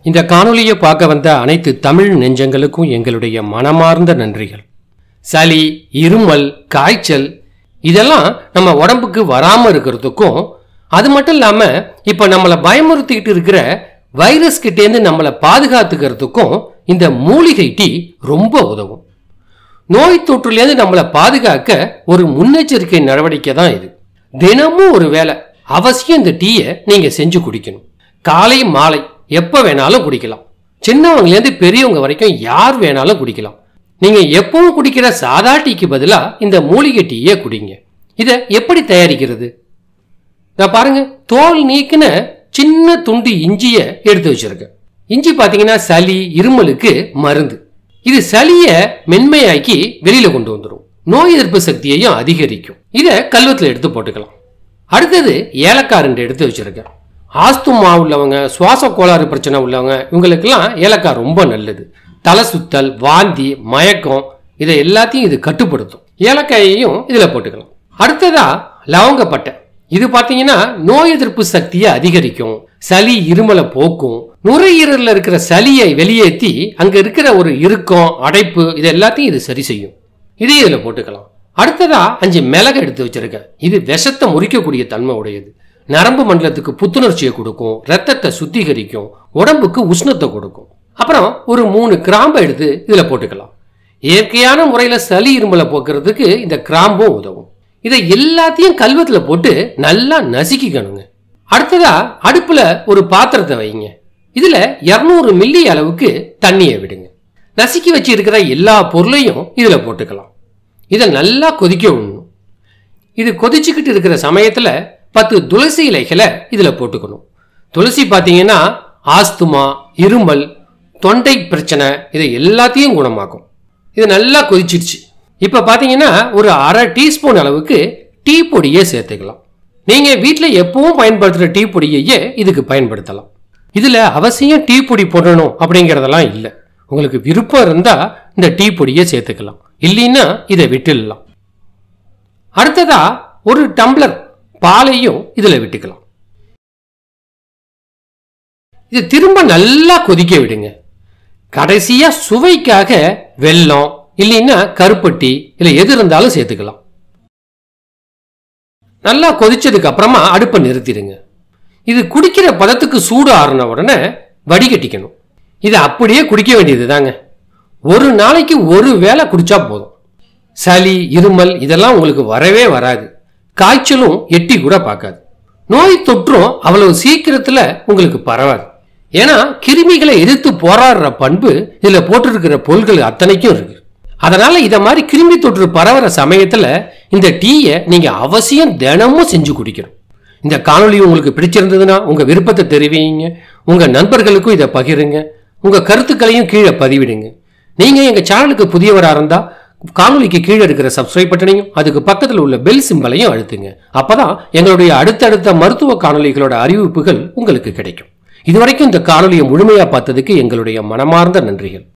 இந்த காணொளியை பார்க்க வந்த அனைத்து தமிழ் நெஞ்சங்களுக்கும் எங்களுடைய மனமார்ந்த நன்றிகள் சளி இருமல் காய்ச்சல் இதெல்லாம் நம்ம உடம்புக்கு வராம இருக்கிறதுக்கும் அது மட்டும் இல்லாம இப்ப நம்மளை பயமுறுத்திக்கிட்டு இருக்கிற வைரஸ் கிட்டேருந்து நம்மளை பாதுகாத்துக்கிறதுக்கும் இந்த மூலிகை டீ ரொம்ப உதவும் நோய் தொற்றுலேருந்து நம்மளை பாதுகாக்க ஒரு முன்னெச்சரிக்கை நடவடிக்கை தான் இது தினமும் ஒரு வேளை அவசியம் இந்த டீயை நீங்க செஞ்சு குடிக்கணும் காலை மாலை எப்ப வேணாலும் குடிக்கலாம் சின்னவங்கலேருந்து பெரியவங்க வரைக்கும் யார் வேணாலும் குடிக்கலாம் நீங்க எப்பவும் குடிக்கிற சாதா டீக்கு பதிலா இந்த மூலிகை டீயை குடிங்க இதை எப்படி தயாரிக்கிறது நான் பாருங்க தோல் நீக்கின சின்ன துண்டு இஞ்சியை எடுத்து வச்சிருக்கேன் இஞ்சி பார்த்தீங்கன்னா சளி இருமலுக்கு மருந்து இது சளியை மென்மையாக்கி வெளியில கொண்டு வந்துடும் நோய் எதிர்ப்பு சக்தியையும் அதிகரிக்கும் இதை கல்வத்தில் எடுத்து போட்டுக்கலாம் அடுத்தது ஏலக்காய் ரெண்டு எடுத்து வச்சிருக்கேன் ஆஸ்துமா உள்ளவங்க சுவாச கோளாறு பிரச்சனை உள்ளவங்க இவங்களுக்கெல்லாம் ஏலக்காய் ரொம்ப நல்லது தலை சுத்தல் வாந்தி மயக்கம் இதை எல்லாத்தையும் இது கட்டுப்படுத்தும் ஏலக்காயையும் இதில் போட்டுக்கலாம் அடுத்ததா லவங்கப்பட்டை இது பார்த்தீங்கன்னா நோய் எதிர்ப்பு சக்தியை அதிகரிக்கும் சளி இருமலை போக்கும் நுரையீரலில் இருக்கிற சளியை வெளியேற்றி அங்கே இருக்கிற ஒரு இறுக்கம் அடைப்பு இது எல்லாத்தையும் இது சரி செய்யும் இதையும் இதில் போட்டுக்கலாம் அடுத்ததா அஞ்சு மிளகு எடுத்து வச்சிருக்கேன் இது விஷத்தை முறிக்கக்கூடிய தன்மை உடையது நரம்பு மண்டலத்துக்கு புத்துணர்ச்சியை கொடுக்கும் ரத்தத்தை சுத்திகரிக்கும் உடம்புக்கு உஷ்ணத்தை கொடுக்கும் அப்புறம் ஒரு மூணு கிராம்பை எடுத்து இதில் போட்டுக்கலாம் இயற்கையான முறையில் சளி இருமலை போக்குறதுக்கு இந்த கிராம்பும் உதவும் இதை எல்லாத்தையும் கல்வத்தில் போட்டு நல்லா நசுக்கிக்கணுங்க அடுத்ததா அடுப்புல ஒரு பாத்திரத்தை வைங்க இதுல 200 மில்லி அளவுக்கு தண்ணியை விடுங்க நசுக்கி வச்சு இருக்கிற எல்லா பொருளையும் இதுல போட்டுக்கலாம் இதை நல்லா கொதிக்க விடணும் இது கொதிச்சுக்கிட்டு இருக்கிற சமயத்துல பத்து துளசி இலைகளை இதுல போட்டுக்கணும் துளசி பார்த்தீங்கன்னா ஆஸ்துமா இருமல் தொண்டை பிரச்சனை இதை எல்லாத்தையும் குணமாக்கும் இது நல்லா கொதிச்சிடுச்சு இப்போ பார்த்தீங்கன்னா ஒரு அரை டீஸ்பூன் அளவுக்கு டீ பொடியை சேர்த்துக்கலாம் நீங்கள் வீட்டில் எப்பவும் பயன்படுத்துகிற டீ பொடியையே இதுக்கு பயன்படுத்தலாம் இதில் அவசியம் டீ பொடி போடணும் அப்படிங்கிறதெல்லாம் இல்லை உங்களுக்கு விருப்பம் இருந்தால் இந்த டீ பொடியை சேர்த்துக்கலாம் இல்லைன்னா இதை விட்டுடலாம் அடுத்ததா ஒரு டம்ளர் பாலையும் இதில் விட்டுக்கலாம் இது திரும்ப நல்லா கொதிக்க விடுங்க கடைசியா சுவைக்காக வெல்லம் இல்லைன்னா கருப்பட்டி இல்லை எது இருந்தாலும் சேர்த்துக்கலாம் நல்லா கொதிச்சதுக்கு அப்புறமா அடுப்பை நிறுத்திடுங்க இது குடிக்கிற பதத்துக்கு சூடு ஆறுன உடனே வடிகட்டிக்கணும் இது அப்படியே குடிக்க வேண்டியது தாங்க ஒரு நாளைக்கு ஒரு வேளை குடிச்சா போதும் சளி இருமல் இதெல்லாம் உங்களுக்கு வரவே வராது காய்ச்சலும் எட்டி கூட பார்க்காது நோய் தொற்றும் அவ்வளவு சீக்கிரத்துல உங்களுக்கு பரவாது ஏன்னா கிருமிகளை எதிர்த்து போராடுற பண்பு இதுல போட்டிருக்கிற பொருட்கள் அத்தனைக்கும் இருக்கு அதனால இத மாதிரி கிருமி தொற்று பரவுற சமயத்துல இந்த டீயை நீங்க அவசியம் தினமும் செஞ்சு குடிக்கணும் இந்த காணொளி உங்களுக்கு பிடிச்சிருந்ததுன்னா உங்க விருப்பத்தை தெரிவிங்க உங்க நண்பர்களுக்கும் இதை பகிருங்க உங்க கருத்துக்களையும் கீழே பதிவிடுங்க நீங்க எங்க சேனலுக்கு புதியவரா இருந்தா காணொளிக்கு கீழே இருக்கிற சப்ஸ்கிரைப் பட்டனையும் அதுக்கு பக்கத்தில் உள்ள பெல் சிம்பலையும் அழுத்துங்க அப்பதான் எங்களுடைய அடுத்தடுத்த மருத்துவ காணொளிகளோட அறிவிப்புகள் உங்களுக்கு கிடைக்கும் இதுவரைக்கும் இந்த காணொலியை முழுமையா பார்த்ததுக்கு எங்களுடைய மனமார்ந்த நன்றிகள்